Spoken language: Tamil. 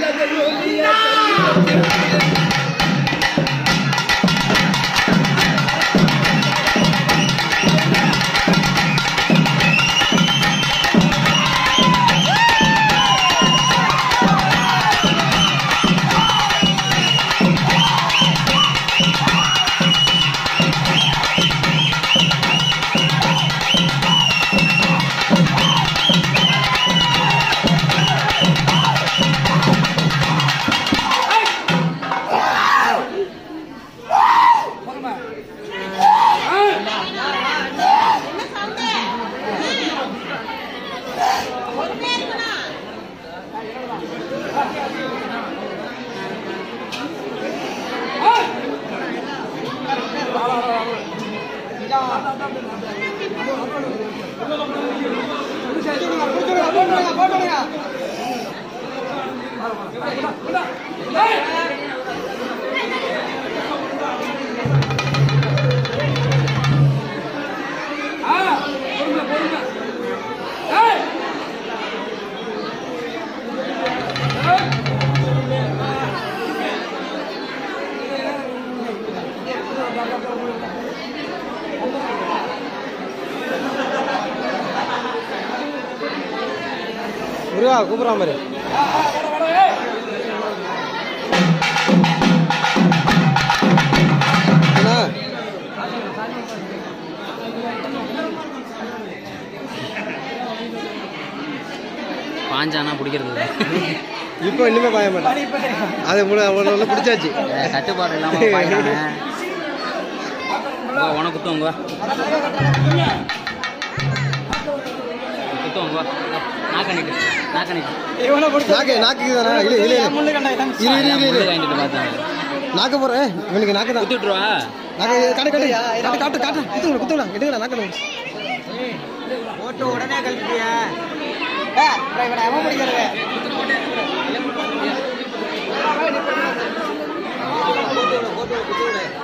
முருகா கூப்பிட்றா மாதிரி அண்ணா பாஞ்சானா பிடிக்கிறது இல்லை இப்போ இனிமே பாய மாட்டேன் அது முழு அவ்வளோ பிடிச்சாச்சு அஹ் கட்டுப்பாடு இல்லாமல் பாயினானே வா உனக்கு குத்துவங்க வா குத்துவங்க வா நாக்கணிட்டு நாக்கணிட்டு நாக்கு நாக்கு தானே இல்லை இல்லை இரு இரு இரு இரு வாங்கிட்டு பார்த்தேன் நாக்கு போகிறேன் இவனுக்கு நாக்கு தான் குத்துட்ருவா நாக்கு காட்டு காட்டு காட்டு காட்டு காட்டு குத்துங்களா குத்துங்களா எடுங்கடா நாக்கு போட்டு உடனே கழிப்பியா இவனை அவன் பிடிக்கிறது போட்டு விடு, போட்டு விடு, குத்து விடு.